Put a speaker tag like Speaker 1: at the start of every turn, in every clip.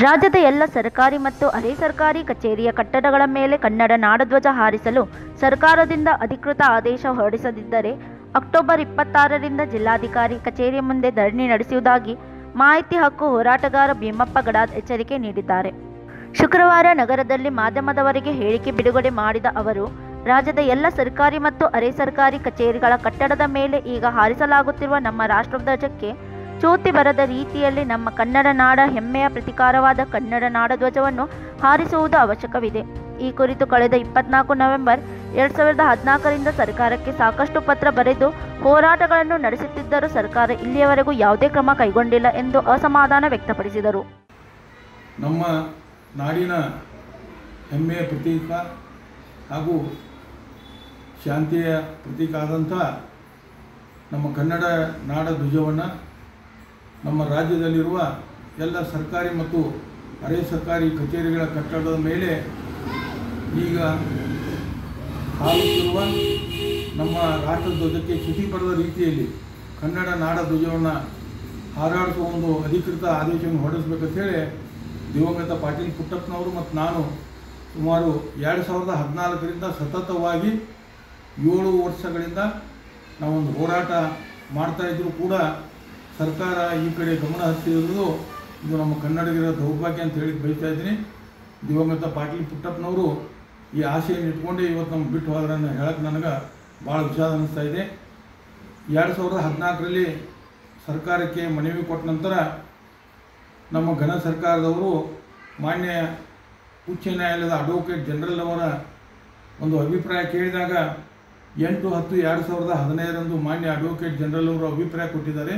Speaker 1: ರಾಜ್ಯದ ಎಲ್ಲ ಸರ್ಕಾರಿ ಮತ್ತು ಅರೆ ಸರ್ಕಾರಿ ಕಚೇರಿಯ ಕಟ್ಟಡಗಳ ಮೇಲೆ ಕನ್ನಡ ನಾಡಧ್ವಜ ಹಾರಿಸಲು ಸರ್ಕಾರದಿಂದ ಅಧಿಕೃತ ಆದೇಶ ಹೊರಡಿಸದಿದ್ದರೆ ಅಕ್ಟೋಬರ್ ಇಪ್ಪತ್ತಾರರಿಂದ ಜಿಲ್ಲಾಧಿಕಾರಿ ಕಚೇರಿ ಮುಂದೆ ಧರಣಿ ನಡೆಸುವುದಾಗಿ ಮಾಹಿತಿ ಹಕ್ಕು ಹೋರಾಟಗಾರ ಭೀಮಪ್ಪ ಗಡಾದ್ ಎಚ್ಚರಿಕೆ ನೀಡಿದ್ದಾರೆ ಶುಕ್ರವಾರ ನಗರದಲ್ಲಿ ಮಾಧ್ಯಮದವರಿಗೆ ಹೇಳಿಕೆ ಬಿಡುಗಡೆ ಮಾಡಿದ ಅವರು ರಾಜ್ಯದ ಎಲ್ಲ ಸರ್ಕಾರಿ ಮತ್ತು ಅರೆ ಸರ್ಕಾರಿ ಕಚೇರಿಗಳ ಕಟ್ಟಡದ ಮೇಲೆ ಈಗ ಹಾರಿಸಲಾಗುತ್ತಿರುವ ನಮ್ಮ ರಾಷ್ಟ್ರಧ್ವಜಕ್ಕೆ ಚ್ಯೂತಿ ಬರದ ರೀತಿಯಲ್ಲಿ ನಮ್ಮ ಕನ್ನಡ ನಾಡ ಹೆಮ್ಮೆಯ ಪ್ರತಿಕಾರವಾದ ಕನ್ನಡ ನಾಡಧ್ವಜವನ್ನು ಹಾರಿಸುವುದು ಅವಶ್ಯಕವಿದೆ ಈ ಕುರಿತು ಕಳೆದ ಇಪ್ಪತ್ನಾಲ್ಕು ನವೆಂಬರ್ ಎರಡ್ ಸಾವಿರದ ಹದಿನಾಲ್ಕರಿಂದ ಸರ್ಕಾರಕ್ಕೆ ಸಾಕಷ್ಟು ಪತ್ರ ಬರೆದು ಹೋರಾಟಗಳನ್ನು ನಡೆಸುತ್ತಿದ್ದರೂ ಸರ್ಕಾರ ಇಲ್ಲಿಯವರೆಗೂ ಯಾವುದೇ ಕ್ರಮ ಕೈಗೊಂಡಿಲ್ಲ ಎಂದು ಅಸಮಾಧಾನ ವ್ಯಕ್ತಪಡಿಸಿದರು
Speaker 2: ನಮ್ಮ ನಾಡಿನ ಹೆಮ್ಮೆಯ ಪ್ರತೀಕ ಹಾಗೂ ಶಾಂತಿಯ ಪ್ರತೀಕ ಆದಂಥ ನಮ್ಮ ಕನ್ನಡ ನಾಡ ಧ್ವಜವನ್ನು ನಮ್ಮ ರಾಜ್ಯದಲ್ಲಿರುವ ಎಲ್ಲ ಸರ್ಕಾರಿ ಮತ್ತು ಅರೆ ಸರ್ಕಾರಿ ಕಚೇರಿಗಳ ಕಟ್ಟಡದ ಮೇಲೆ ಈಗ ಹಾರುತ್ತಿರುವ ನಮ್ಮ ರಾಷ್ಟ್ರಧ್ವಜಕ್ಕೆ ಚ್ಯುತಿ ಬರದ ರೀತಿಯಲ್ಲಿ ಕನ್ನಡ ನಾಡ ಧ್ವಜವನ್ನು ಹಾರಾಡಿಸುವ ಒಂದು ಅಧಿಕೃತ ಆದೇಶವನ್ನು ಹೊರಡಿಸ್ಬೇಕಂತ ಹೇಳಿ ದಿವಂಗತ ಪಾಟೀಲ್ ಪುಟ್ಟಪ್ಪನವರು ಮತ್ತು ನಾನು ಸುಮಾರು ಎರಡು ಸಾವಿರದ ಹದಿನಾಲ್ಕರಿಂದ ಸತತವಾಗಿ ಏಳು ವರ್ಷಗಳಿಂದ ನಾವೊಂದು ಹೋರಾಟ ಮಾಡ್ತಾ ಇದ್ದರೂ ಕೂಡ ಸರ್ಕಾರ ಈ ಕಡೆ ಗಮನ ಹರಿಸಿರುವುದು ಇದು ನಮ್ಮ ಕನ್ನಡಿಗರ ದೌರ್ಭಾಗ್ಯ ಅಂತ ಹೇಳಿ ಬಯಸ್ತಾ ಇದ್ದೀನಿ ದಿವಂಗತ ಪಾಟೀಲ್ ಪುಟ್ಟಪ್ಪನವರು ಈ ಆಶೆಯನ್ನು ಇಟ್ಕೊಂಡೇ ಇವತ್ತು ನಮ್ಗೆ ಬಿಟ್ಟು ಹೋದ್ರನ್ನ ಹೇಳಕ್ಕೆ ನನಗೆ ಭಾಳ ವಿಷಾದ ಅನ್ನಿಸ್ತಾ ಇದೆ ಎರಡು ಸಾವಿರದ ಹದಿನಾಲ್ಕರಲ್ಲಿ ಸರ್ಕಾರಕ್ಕೆ ಮನವಿ ಕೊಟ್ಟ ನಂತರ ನಮ್ಮ ಘನ ಸರ್ಕಾರದವರು ಮಾನ್ಯ ಉಚ್ಚ ನ್ಯಾಯಾಲಯದ ಅಡ್ವೊಕೇಟ್ ಜನರಲ್ ಅವರ ಒಂದು ಅಭಿಪ್ರಾಯ ಕೇಳಿದಾಗ ಎಂಟು ಹತ್ತು ಎರಡು ಸಾವಿರದ ಹದಿನೈದರಂದು ಮಾನ್ಯ ಅಡ್ವೊಕೇಟ್ ಜನರಲ್ ಅವರು ಅಭಿಪ್ರಾಯ ಕೊಟ್ಟಿದ್ದಾರೆ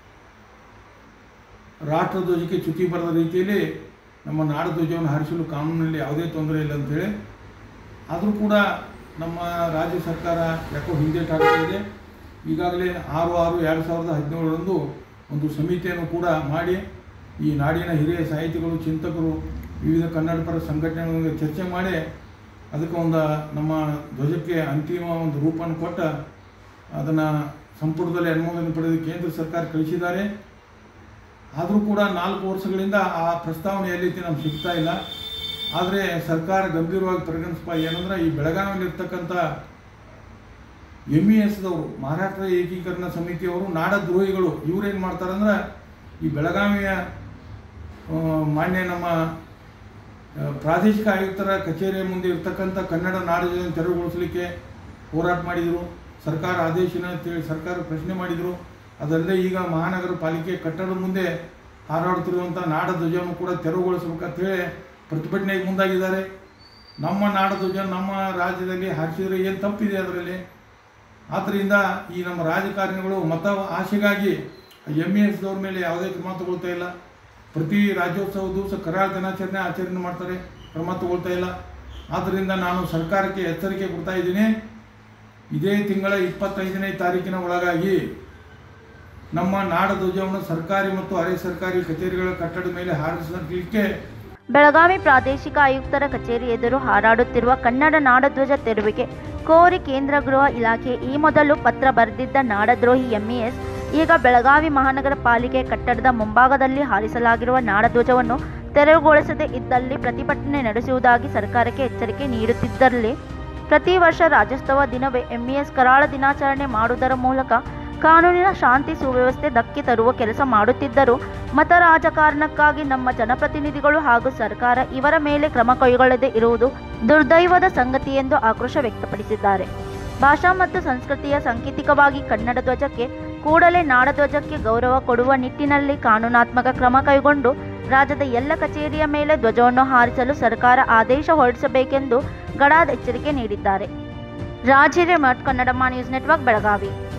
Speaker 2: ರಾಷ್ಟ್ರಧ್ವಜಕ್ಕೆ ಚ್ಯುತಿ ಬರದ ರೀತಿಯಲ್ಲಿ ನಮ್ಮ ನಾಡಧ್ವಜವನ್ನು ಹಾರಿಸಲು ಕಾನೂನಿನಲ್ಲಿ ಯಾವುದೇ ತೊಂದರೆ ಇಲ್ಲ ಅಂತೇಳಿ ಆದರೂ ಕೂಡ ನಮ್ಮ ರಾಜ್ಯ ಸರ್ಕಾರ ಯಾಕೋ ಹಿಂದೇಟಾಗ್ತಾ ಇದೆ ಈಗಾಗಲೇ ಆರು ಆರು ಎರಡು ಸಾವಿರದ ಹದಿನೇಳರಂದು ಒಂದು ಸಮಿತಿಯನ್ನು ಕೂಡ ಮಾಡಿ ಈ ನಾಡಿನ ಹಿರಿಯ ಸಾಹಿತಿಗಳು ಚಿಂತಕರು ವಿವಿಧ ಕನ್ನಡ ಪರ ಸಂಘಟನೆಗಳಿಗೆ ಚರ್ಚೆ ಮಾಡಿ ಅದಕ್ಕೆ ಒಂದು ನಮ್ಮ ಧ್ವಜಕ್ಕೆ ಅಂತಿಮ ಒಂದು ರೂಪವನ್ನು ಕೊಟ್ಟ ಅದನ್ನು ಸಂಪುಟದಲ್ಲಿ ಅನುಮೋದನೆ ಪಡೆದು ಕೇಂದ್ರ ಸರ್ಕಾರ ಕಳಿಸಿದ್ದಾರೆ ಆದರೂ ಕೂಡ ನಾಲ್ಕು ವರ್ಷಗಳಿಂದ ಆ ಪ್ರಸ್ತಾವನೆ ಎಲ್ಲೈತಿ ನಮ್ಗೆ ಸಿಗ್ತಾ ಇಲ್ಲ ಆದರೆ ಸರ್ಕಾರ ಗಂಭೀರವಾಗಿ ಪರಿಗಣಿಸ್ಪ ಏನಂದ್ರೆ ಈ ಬೆಳಗಾವಿಯಲ್ಲಿರ್ತಕ್ಕಂಥ ಎಮ್ ಇ ಎಸ್ದವರು ಮಹಾರಾಷ್ಟ್ರ ಏಕೀಕರಣ ಸಮಿತಿಯವರು ನಾಡದ್ರೋಹಿಗಳು ಇವ್ರೇನು ಮಾಡ್ತಾರಂದ್ರೆ ಈ ಬೆಳಗಾವಿಯ ಆ, ಮಾನ್ಯ ನಮ್ಮ ಆ, ಪ್ರಾದೇಶಿಕ ಆಯುಕ್ತರ ಕಚೇರಿಯ ಮುಂದೆ ಇರ್ತಕ್ಕಂಥ ಕನ್ನಡ ನಾಡನ್ನು ತೆರವುಗೊಳಿಸಲಿಕ್ಕೆ ಹೋರಾಟ ಮಾಡಿದರು ಸರ್ಕಾರ ಆದೇಶನ ಅಂತೇಳಿ ಸರ್ಕಾರ ಪ್ರಶ್ನೆ ಮಾಡಿದರು ಅದಲ್ಲದೆ ಈಗ ಮಹಾನಗರ ಪಾಲಿಕೆ ಕಟ್ಟಡದ ಮುಂದೆ ಹಾರಾಡುತ್ತಿರುವಂಥ ನಾಡ ಧ್ವಜವನ್ನು ಕೂಡ ತೆರವುಗೊಳಿಸಬೇಕಂತೇಳಿ ಪ್ರತಿಭಟನೆಗೆ ಮುಂದಾಗಿದ್ದಾರೆ ನಮ್ಮ ನಾಡಧ್ವಜ ನಮ್ಮ ರಾಜ್ಯದಲ್ಲಿ ಹಾರಿಸಿದರೆ ಏನು ತಪ್ಪಿದೆ ಅದರಲ್ಲಿ ಆದ್ದರಿಂದ ಈ ನಮ್ಮ ರಾಜಕಾರಣಿಗಳು ಮತ ಆಶೆಗಾಗಿ ಎಮ್ ಇ ಎಸ್ದವ್ರ ಮೇಲೆ ಯಾವುದೇ ಕ್ರಮ ತಗೊಳ್ತಾ ಇಲ್ಲ ಪ್ರತಿ ರಾಜ್ಯೋತ್ಸವ ದಿವಸ ಕರಾಳ ದಿನಾಚರಣೆ ಆಚರಣೆ ಮಾಡ್ತಾರೆ ಕ್ರಮ ತಗೊಳ್ತಾ ಇಲ್ಲ ಆದ್ದರಿಂದ ನಾನು ಸರ್ಕಾರಕ್ಕೆ ಎಚ್ಚರಿಕೆ ಕೊಡ್ತಾ ಇದ್ದೀನಿ ಇದೇ ತಿಂಗಳ ಇಪ್ಪತ್ತೈದನೇ ತಾರೀಕಿನ ಒಳಗಾಗಿ ನಮ್ಮ ನಾಡಧ್ವಜವನ್ನು ಸರ್ಕಾರಿ ಮತ್ತು ಅರೆ ಸರ್ಕಾರಿ ಕಚೇರಿಗಳ ಕಟ್ಟಡದ ಮೇಲೆ ಹಾರಿಸಲಿಕ್ಕೆ
Speaker 1: ಬೆಳಗಾವಿ ಪ್ರಾದೇಶಿಕ ಆಯುಕ್ತರ ಕಚೇರಿ ಎದುರು ಹಾರಾಡುತ್ತಿರುವ ಕನ್ನಡ ನಾಡಧ್ವಜ ತೆರವಿಗೆ ಕೋರಿ ಕೇಂದ್ರ ಗೃಹ ಇಲಾಖೆ ಈ ಮೊದಲು ಪತ್ರ ಬರೆದಿದ್ದ ನಾಡದ್ರೋಹಿ ಎಂಇಎಸ್ ಈಗ ಬೆಳಗಾವಿ ಮಹಾನಗರ ಪಾಲಿಕೆ ಕಟ್ಟಡದ ಮುಂಭಾಗದಲ್ಲಿ ಹಾರಿಸಲಾಗಿರುವ ನಾಡಧ್ವಜವನ್ನು ತೆರವುಗೊಳಿಸದೇ ಇದ್ದಲ್ಲಿ ಪ್ರತಿಭಟನೆ ನಡೆಸುವುದಾಗಿ ಸರ್ಕಾರಕ್ಕೆ ಎಚ್ಚರಿಕೆ ನೀಡುತ್ತಿದ್ದಲ್ಲಿ ಪ್ರತಿ ವರ್ಷ ರಾಜ್ಯೋತ್ಸವ ದಿನವೇ ಎಂಇಎಸ್ ಕರಾಳ ದಿನಾಚರಣೆ ಮಾಡುವುದರ ಮೂಲಕ ಕಾನೂನಿನ ಶಾಂತಿ ಸುವ್ಯವಸ್ಥೆ ಧಕ್ಕೆ ತರುವ ಕೆಲಸ ಮಾಡುತ್ತಿದ್ದರೂ ಮತ ರಾಜಕಾರಣಕ್ಕಾಗಿ ನಮ್ಮ ಜನಪ್ರತಿನಿಧಿಗಳು ಹಾಗೂ ಸರ್ಕಾರ ಇವರ ಮೇಲೆ ಕ್ರಮ ಕೈಗೊಳ್ಳದೇ ಇರುವುದು ದುರ್ದೈವದ ಸಂಗತಿ ಎಂದು ಆಕ್ರೋಶ ವ್ಯಕ್ತಪಡಿಸಿದ್ದಾರೆ ಭಾಷಾ ಮತ್ತು ಸಂಸ್ಕೃತಿಯ ಸಾಂಕೇತಿಕವಾಗಿ ಕನ್ನಡ ಧ್ವಜಕ್ಕೆ ಕೂಡಲೇ ನಾಡಧ್ವಜಕ್ಕೆ ಗೌರವ ಕೊಡುವ ನಿಟ್ಟಿನಲ್ಲಿ ಕಾನೂನಾತ್ಮಕ ಕ್ರಮ ಕೈಗೊಂಡು ರಾಜ್ಯದ ಎಲ್ಲ ಕಚೇರಿಯ ಮೇಲೆ ಧ್ವಜವನ್ನು ಹಾರಿಸಲು ಸರ್ಕಾರ ಆದೇಶ ಹೊರಡಿಸಬೇಕೆಂದು ಗಡಾದ್ ಎಚ್ಚರಿಕೆ ನೀಡಿದ್ದಾರೆ ರಾಜ್ ಹಿರೇಮಠ್ ಕನ್ನಡಮ್ಮ ನ್ಯೂಸ್ ನೆಟ್ವರ್ಕ್ ಬೆಳಗಾವಿ